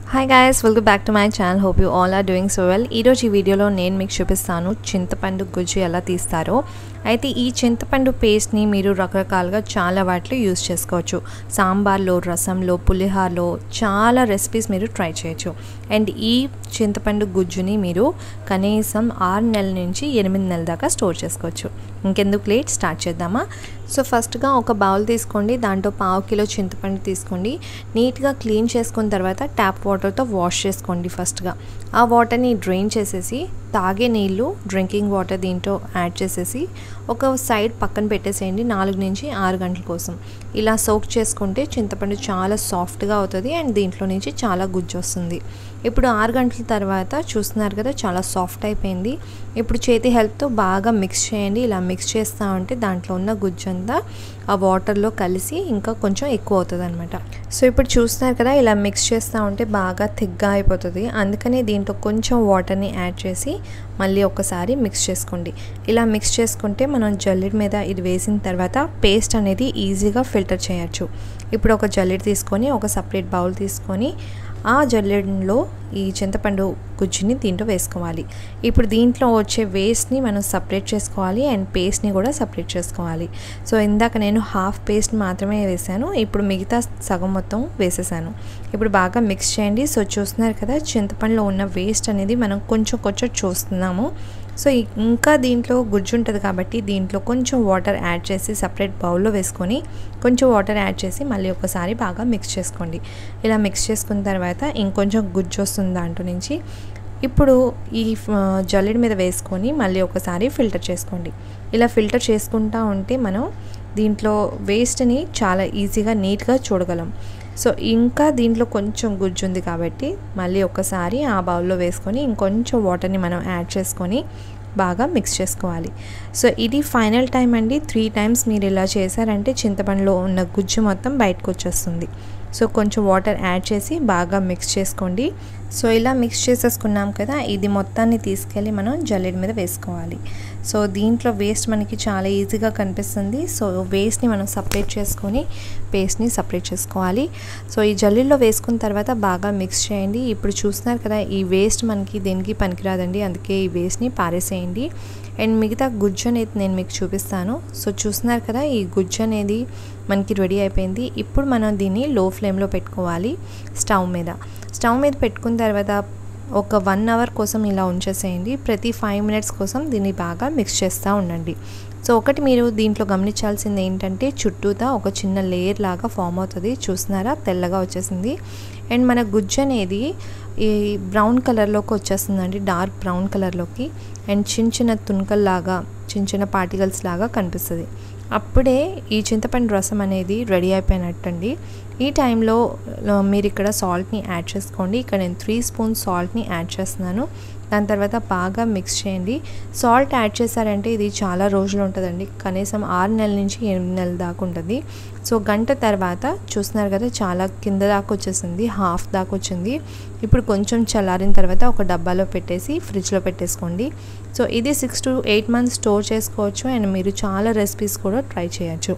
hi guys welcome back to my channel hope you all are doing so well ఈరోజు ఈ వీడియోలో నేను మీకు చూపిస్తాను చింతపండు గుజ్జు ఎలా తీస్తారో అయితే ఈ చింతపండు పేస్ట్ని మీరు రకరకాలుగా చాలా వాటిలో యూస్ చేసుకోవచ్చు సాంబార్లో రసంలో పులిహార్లో చాలా రెసిపీస్ మీరు ట్రై చేయొచ్చు అండ్ ఈ చింతపండు గుజ్జుని మీరు కనీసం ఆరు నెలల నుంచి ఎనిమిది నెలల దాకా స్టోర్ చేసుకోవచ్చు ఇంకెందుకు లేట్ స్టార్ట్ చేద్దామా సో ఫస్ట్గా ఒక బౌల్ తీసుకోండి దాంట్లో పావు కిలో చింతపండు తీసుకోండి నీట్గా క్లీన్ చేసుకున్న తర్వాత ట్యాప్ వాటర్తో వాష్ చేసుకోండి ఫస్ట్గా ఆ వాటర్ని డ్రైన్ చేసేసి తాగే నీళ్ళు డ్రింకింగ్ వాటర్ దీంట్లో యాడ్ చేసేసి ఒక సైడ్ పక్కన పెట్టేసేయండి నాలుగు నుంచి ఆరు గంటల కోసం ఇలా సోక్ చేసుకుంటే చింతపండు చాలా సాఫ్ట్గా అవుతుంది అండ్ దీంట్లో నుంచి చాలా గుజ్జు వస్తుంది ఇప్పుడు ఆరు గంటల తర్వాత చూస్తున్నారు కదా చాలా సాఫ్ట్ అయిపోయింది ఇప్పుడు చేతి హెల్ప్తో బాగా మిక్స్ చేయండి ఇలా మిక్స్ చేస్తూ ఉంటే దాంట్లో ఉన్న గుజ్జు అంతా ఆ వాటర్లో కలిసి ఇంకా కొంచెం ఎక్కువ అవుతుంది అనమాట సో ఇప్పుడు చూస్తున్నారు కదా ఇలా మిక్స్ చేస్తూ ఉంటే బాగా థిక్గా అయిపోతుంది అందుకని దీంట్లో కొంచెం వాటర్ని యాడ్ చేసి మళ్ళీ ఒకసారి మిక్స్ చేసుకోండి ఇలా మిక్స్ చేసుకుంటే మనం జల్లెడ మీద ఇది వేసిన తర్వాత పేస్ట్ అనేది ఈజీగా ఫిల్టర్ చేయొచ్చు ఇప్పుడు ఒక జల్లెడ తీసుకొని ఒక సపరేట్ బౌల్ తీసుకొని ఆ జల్లెడలో ఈ చింతపండు గుజ్జుని దీంట్లో వేసుకోవాలి ఇప్పుడు దీంట్లో వచ్చే వేస్ట్ని మనం సపరేట్ చేసుకోవాలి అండ్ పేస్ట్ని కూడా సపరేట్ చేసుకోవాలి సో ఇందాక నేను హాఫ్ పేస్ట్ మాత్రమే వేసాను ఇప్పుడు మిగతా సగం మొత్తం వేసేసాను ఇప్పుడు బాగా మిక్స్ చేయండి సో చూస్తున్నారు కదా చింతపండులో ఉన్న వేస్ట్ అనేది మనం కొంచెం కొంచెం చూస్తున్నాము సో ఇంకా దీంట్లో గుజ్జు ఉంటుంది కాబట్టి దీంట్లో కొంచెం వాటర్ యాడ్ చేసి సపరేట్ బౌల్లో వేసుకొని కొంచెం వాటర్ యాడ్ చేసి మళ్ళీ ఒకసారి బాగా మిక్స్ చేసుకోండి ఇలా మిక్స్ చేసుకున్న తర్వాత ఇంకొంచెం గుజ్జు వస్తుంది దాంట్లో నుంచి ఇప్పుడు ఈ జల్లెడ మీద వేసుకొని మళ్ళీ ఒకసారి ఫిల్టర్ చేసుకోండి ఇలా ఫిల్టర్ చేసుకుంటా ఉంటే మనం దీంట్లో వేస్ట్ని చాలా ఈజీగా నీట్గా చూడగలం సో ఇంకా దీంట్లో కొంచెం గుజ్జు ఉంది కాబట్టి మళ్ళీ ఒకసారి ఆ బౌల్లో వేసుకొని ఇంకొంచెం వాటర్ని మనం యాడ్ చేసుకొని బాగా మిక్స్ చేసుకోవాలి సో ఇది ఫైనల్ టైం అండి త్రీ టైమ్స్ మీరు ఇలా చేశారంటే చింతపండులో ఉన్న గుజ్జు మొత్తం బయటకు వచ్చేస్తుంది సో కొంచెం వాటర్ యాడ్ చేసి బాగా మిక్స్ చేసుకోండి సో ఇలా మిక్స్ చేసేసుకున్నాం కదా ఇది మొత్తాన్ని తీసుకెళ్ళి మనం జల్లెడ మీద వేసుకోవాలి సో దీంట్లో వేస్ట్ మనకి చాలా ఈజీగా కనిపిస్తుంది సో వేస్ట్ని మనం సపరేట్ చేసుకొని పేస్ట్ని సపరేట్ చేసుకోవాలి సో ఈ జల్లెడలో వేసుకున్న తర్వాత బాగా మిక్స్ చేయండి ఇప్పుడు చూస్తున్నారు కదా ఈ వేస్ట్ మనకి దేనికి పనికిరాదండి అందుకే ఈ వేస్ట్ని పారేసేయండి అండ్ మిగతా గుజ్జు అనేది నేను మీకు చూపిస్తాను సో చూస్తున్నారు కదా ఈ గుజ్జు అనేది మనకి రెడీ అయిపోయింది ఇప్పుడు మనం దీన్ని లో ఫ్లేమ్లో పెట్టుకోవాలి స్టవ్ మీద స్టవ్ మీద పెట్టుకున్న తర్వాత ఒక వన్ అవర్ కోసం ఇలా ఉంచేసేయండి ప్రతి ఫైవ్ మినిట్స్ కోసం దీన్ని బాగా మిక్స్ చేస్తూ ఉండండి సో ఒకటి మీరు దీంట్లో గమనించాల్సింది ఏంటంటే చుట్టూతా ఒక చిన్న లేయర్ లాగా ఫామ్ అవుతుంది చూస్తున్నారా తెల్లగా వచ్చేసింది అండ్ మన గుజ్జు అనేది ఈ బ్రౌన్ కలర్లోకి వచ్చేస్తుందండి డార్క్ బ్రౌన్ కలర్లోకి అండ్ చిన్న చిన్న తుణుకల్లాగా చిన్న చిన్న పార్టికల్స్ లాగా కనిపిస్తుంది అప్పుడే ఈ చింతపండు రసం అనేది రెడీ అయిపోయినట్టండి ఈ టైంలో మీరు ఇక్కడ సాల్ట్ని యాడ్ చేసుకోండి ఇక్కడ నేను త్రీ స్పూన్ సాల్ట్ని యాడ్ చేస్తున్నాను దాని తర్వాత బాగా మిక్స్ చేయండి సాల్ట్ యాడ్ చేశారంటే ఇది చాలా రోజులు ఉంటుందండి కనీసం ఆరు నెలల నుంచి ఎనిమిది నెలల దాకా ఉంటుంది సో గంట తర్వాత చూస్తున్నారు కదా చాలా కింద దాకా వచ్చేసింది హాఫ్ దాకా వచ్చింది ఇప్పుడు కొంచెం చల్లారిన తర్వాత ఒక డబ్బాలో పెట్టేసి ఫ్రిడ్జ్లో పెట్టేసుకోండి సో ఇది six to eight months store చేసుకోవచ్చు అండ్ మీరు చాలా రెసిపీస్ కూడా ట్రై చేయొచ్చు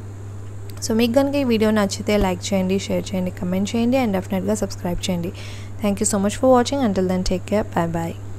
సో మీకు కనుక ఈ వీడియో నచ్చితే లైక్ చేయండి షేర్ చేయండి కమెంట్ చేయండి అండ్ డెఫినెట్గా సబ్స్క్రైబ్ చేయండి thank you so much for watching until then take care bye bye